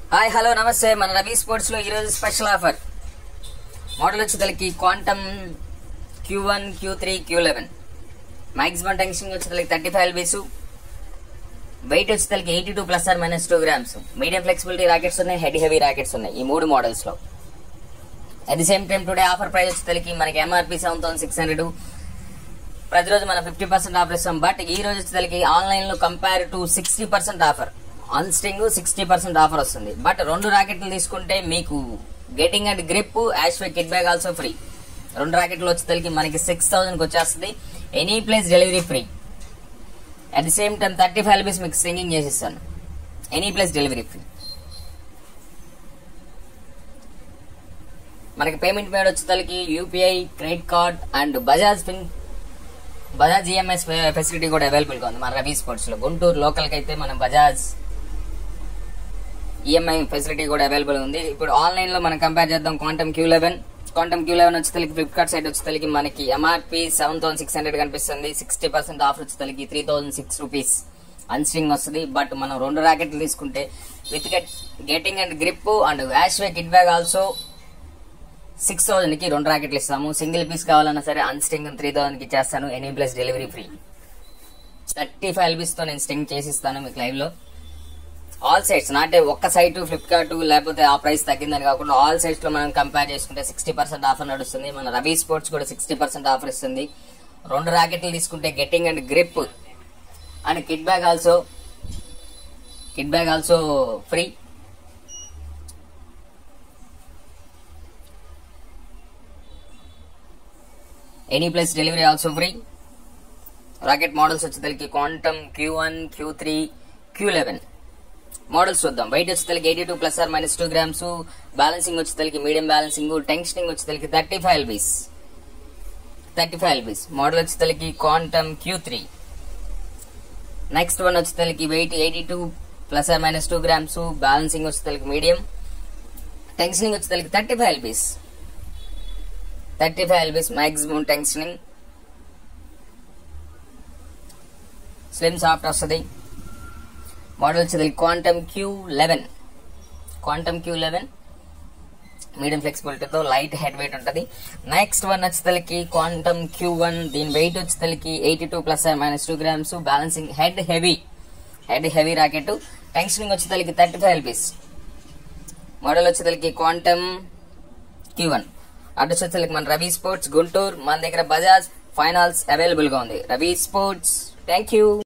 hi hello నమస్తే మన Ravi sports లో ఈరోజు స్పెషల్ ఆఫర్ మోడల్ వచ్చేసరికి quantum Q one Q three Q eleven maximum tension వచ్చేసరికి థర్టీ ఫైవ్ ఎల్బీస్ వెయిట్ వచ్చేసరికి eighty two plus or minus two grams medium flexibility rackets ఉన్నాయి heavy heavy rackets ఉన్నాయి ఈ మూడు మోడల్స్ లో at the same time today offer price వచ్చేసరికి మనకి MRP seven thousand six hundred ప్రతిరోజు మనం ఫిఫ్టీ పర్సెంట్ ఆఫర్ ఇస్తాం బట్ ఈ రోజు వచ్చేసరికి ఆన్లైన్ లో compare to sixty percent offer on string sixty percent offer వస్తుంది బట్ రెండు రాకెట్లు తీసుకుంటే మీకు gutting and grip Ashaway kit bag also free రెండు రాకెట్లు వచ్చేసరికి మనకి సిక్స్ థౌసండ్ వచ్చేస్తుంది any place delivery free at the same time thirty five rupees మీకు సింగింగ్ చేసిస్తాను ఎనీ ప్లేస్ డెలివరీ ఫ్రీ మనకి పేమెంట్ మేడ్ వచ్చేసరికి UPI credit card and Bajaj fin Bajaj EMI facility కూడా అవైలబుల్ గా ఉంది మన రవి స్పోర్ట్స్ లో గుంటూరు లోకల్ కి అయితే మన బజాజ్ ఈఎంఐ ఫెసిలిటీ కూడా అవైలబుల్ ఉంది ఇప్పుడు ఆన్లైన్ లో మనం కంపేర్ చేద్దాం quantum Q eleven quantum Q eleven వచ్చేసరికి ఫ్లిప్కార్ట్ సైట్ వచ్చేసరికి మనకి MRP seven thousand six hundred కనిపిస్తుంది సిక్స్టీ పర్సెంట్ ఆఫర్ వచ్చేసరికి three thousand six rupees unstring వస్తుంది బట్ మనం రెండు రాకెట్లు తీసుకుంటే with gutting and grip and Ashaway kit bag also six thousand కి రెండు రాకెట్లు ఇస్తాము సింగిల్ పీస్ కావాలన్నా సరే అన్స్టింగ్ త్రీ థౌసండ్ కి ఇచ్చేస్తాను any plus delivery free thirty five lbs తో నేను స్టింగ్ చేసిస్తాను మీకు లైవ్ లో ఆల్ సైట్స్ నాటే ఒక్క సైట్ ఫ్లిప్కార్ట్ లేకపోతే ఆ ప్రైస్ తగ్గిందని కాకుండా ఆల్ సైట్స్ లో మనం కంపేర్ చేసుకుంటే సిక్స్టీ పర్సెంట్ ఆఫర్ నడుస్తుంది మన రవి స్పోర్ట్స్ కూడా సిక్స్టీ పర్సెంట్ ఆఫర్ ఇస్తుంది రెండు రాకెట్లు తీసుకుంటే gutting and grip and kit bag also kit bag also free any plus delivery also free racket models వచ్చేసరికి quantum Q one Q three Q eleven models చూద్దాం weight వచ్చేసరికి eighty two plus or minus two grams balancing వచ్చేసరికి medium balancing tensioning వచ్చేసరికి thirty five lbs thirty five lbs model వచ్చేసరికి quantum Q three next one వచ్చేసరికి weight eighty two plus or minus two grams balancing వచ్చేసరికి medium tensioning వచ్చేసరికి thirty five lbs thirty five lbs maximum tensioning slim soft వస్తుంది model వచ్చేది quantum Q eleven quantum Q eleven medium ఫ్లెక్సిబిలిటీతో light head weight ఉంటుంది next one వచ్చేసరికి quantum Q one దీని weight వచ్చేసరికి eighty two plus minus two grams balancing head heavy head heavy racket tensioning వచ్చేసరికి thirty five lbs model వచ్చేసరికి quantum Q one address వచ్చేసరికి మన Ravi sports Guntur మన దగ్గర బజాజ్ ఫైనాన్స్ అవైలబుల్ గా ఉంది రవి స్పోర్ట్స్ థ్యాంక్ యూ